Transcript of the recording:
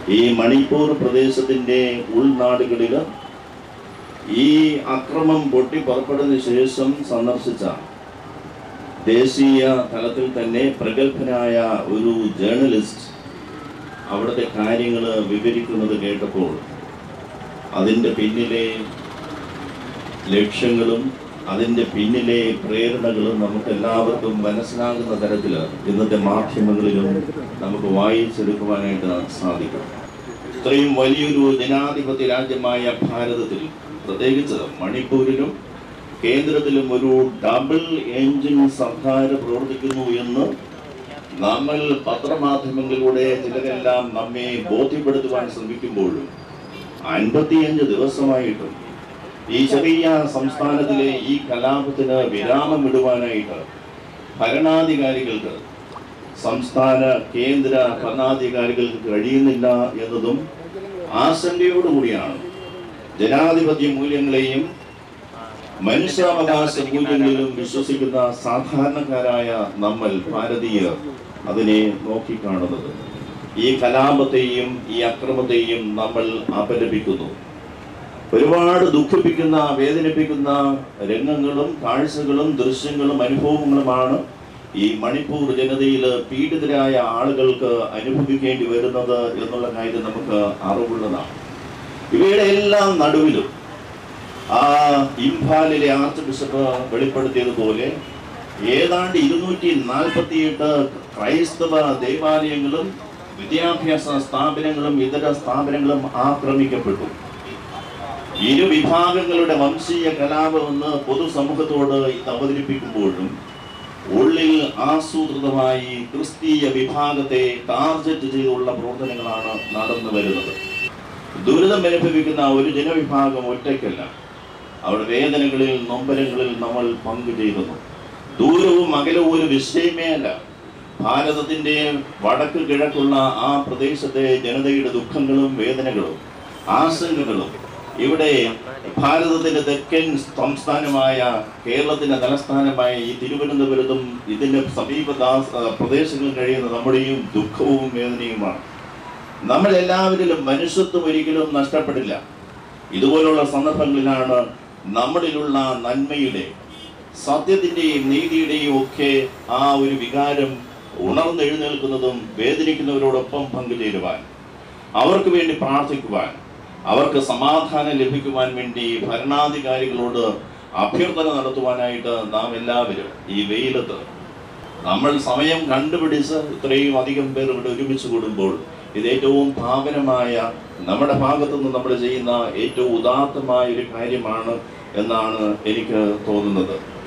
ഈ മണിപ്പൂർ പ്രദേശത്തിൻ്റെ ഉൾനാടുകളിൽ ഈ അക്രമം പൊട്ടി പുറപ്പെടുന്ന ശേഷം സന്ദർശിച്ച ദേശീയ തലത്തിൽ തന്നെ പ്രഗത്ഭനായ ഒരു ജേർണലിസ്റ്റ് അവിടുത്തെ കാര്യങ്ങൾ വിവരിക്കുന്നത് കേട്ടപ്പോൾ അതിൻ്റെ പിന്നിലെ ലക്ഷ്യങ്ങളും അതിൻ്റെ പിന്നിലെ പ്രേരണകളും നമുക്ക് എല്ലാവർക്കും മനസ്സിലാകുന്ന തരത്തിൽ ഇന്നത്തെ മാധ്യമങ്ങളിലും നമുക്ക് വായിച്ചെടുക്കുവാനായിട്ട് സാധിക്കും ഇത്രയും വലിയൊരു ജനാധിപത്യ രാജ്യമായ ഭാരതത്തിൽ പ്രത്യേകിച്ച് മണിപ്പൂരിലും കേന്ദ്രത്തിലും ഒരു ഡബിൾ എൻജിൻ സർക്കാർ പ്രവർത്തിക്കുന്നു എന്ന് നമ്മൾ പത്രമാധ്യമങ്ങളിലൂടെ ചിലരെല്ലാം നമ്മെ ബോധ്യപ്പെടുത്തുവാൻ ശ്രമിക്കുമ്പോഴും അൻപത്തിയഞ്ച് ദിവസമായിട്ടും ഈ ചെറിയ സംസ്ഥാനത്തിലെ ഈ കലാപത്തിന് വിരാമം ഇടുവാനായിട്ട് ഭരണാധികാരികൾക്ക് സംസ്ഥാന കേന്ദ്ര ഭരണാധികാരികൾക്ക് കഴിയുന്നില്ല എന്നതും ആശങ്കയോടുകൂടിയാണ് ജനാധിപത്യ മൂല്യങ്ങളെയും മനുഷ്യാവകാശ മൂല്യങ്ങളിലും വിശ്വസിക്കുന്ന സാധാരണക്കാരായ നമ്മൾ ഭാരതീയർ അതിനെ നോക്കിക്കാണുന്നത് ഈ കലാപത്തെയും ഈ അക്രമത്തെയും നമ്മൾ അപലപിക്കുന്നു ഒരുപാട് ദുഃഖിപ്പിക്കുന്ന വേദനിപ്പിക്കുന്ന രംഗങ്ങളും കാഴ്ചകളും ദൃശ്യങ്ങളും അനുഭവങ്ങളുമാണ് ഈ മണിപ്പൂർ ജനതയിൽ പീഡിതരായ ആളുകൾക്ക് അനുഭവിക്കേണ്ടി വരുന്നത് എന്നുള്ള കാര്യം നമുക്ക് അറിവുള്ളതാണ് ഇവയുടെ എല്ലാം നടുവിലും ആ ഇംഫാലിലെ ആർച്ച് ബിഷപ്പ് വെളിപ്പെടുത്തിയതുപോലെ ഏതാണ്ട് ഇരുന്നൂറ്റി നാൽപ്പത്തിയെട്ട് ക്രൈസ്തവ ദേവാലയങ്ങളും വിദ്യാഭ്യാസ സ്ഥാപനങ്ങളും ഇതര സ്ഥാപനങ്ങളും ആക്രമിക്കപ്പെട്ടു ഇരു വിഭാഗങ്ങളുടെ വംശീയ കലാപമെന്ന് പൊതുസമൂഹത്തോട് ഇത് അവതരിപ്പിക്കുമ്പോഴും ഉള്ളിൽ ആസൂത്രിതമായി ക്രിസ്തീയ വിഭാഗത്തെ ടാർഗറ്റ് ചെയ്തുള്ള പ്രവർത്തനങ്ങളാണ് നടന്നു വരുന്നത് ദുരിതം അനുഭവിക്കുന്ന ഒരു ജനവിഭാഗം ഒറ്റയ്ക്കല്ല അവരുടെ വേദനകളിൽ നൊമ്പരങ്ങളിൽ നമ്മൾ പങ്കുചേരുന്നു ദൂരവും അകലവും ഒരു വിഷയമേ അല്ല ഭാരതത്തിന്റെ വടക്ക് കിഴക്കുള്ള ആ പ്രദേശത്തെ ജനതയുടെ ദുഃഖങ്ങളും വേദനകളും ആശങ്കകളും ഇവിടെ ഭാരതത്തിന്റെ തെക്കൻ സംസ്ഥാനമായ കേരളത്തിന്റെ തലസ്ഥാനമായ ഈ തിരുവനന്തപുരത്തും ഇതിന്റെ സമീപ പ്രദേശങ്ങളിൽ കഴിയുന്ന നമ്മുടെയും ദുഃഖവും വേദനയുമാണ് നമ്മൾ എല്ലാവരിലും മനുഷ്യത്വം ഒരിക്കലും നഷ്ടപ്പെടില്ല ഇതുപോലുള്ള സന്ദർഭങ്ങളിലാണ് നമ്മളിലുള്ള നന്മയുടെ സത്യത്തിന്റെയും നീതിയുടെയും ഒക്കെ ആ ഒരു വികാരം ഉണർന്നെഴുന്നേൽക്കുന്നതും വേദനിക്കുന്നവരോടൊപ്പം പങ്കുചേരുവാൻ അവർക്ക് വേണ്ടി പ്രാർത്ഥിക്കുവാൻ അവർക്ക് സമാധാനം ലഭിക്കുവാൻ വേണ്ടി ഭരണാധികാരികളോട് അഭ്യർത്ഥന നടത്തുവാനായിട്ട് നാം എല്ലാവരും ഈ വെയിലത്ത് നമ്മൾ സമയം കണ്ടുപിടിച്ച് ഇത്രയും അധികം പേർ ഇവിടെ ഒരുമിച്ച് കൂടുമ്പോൾ ഇത് ഏറ്റവും പാവനമായ നമ്മുടെ ഭാഗത്തു നിന്ന് നമ്മൾ ചെയ്യുന്ന ഏറ്റവും ഉദാത്തമായ ഒരു കാര്യമാണ് എന്നാണ് എനിക്ക് തോന്നുന്നത്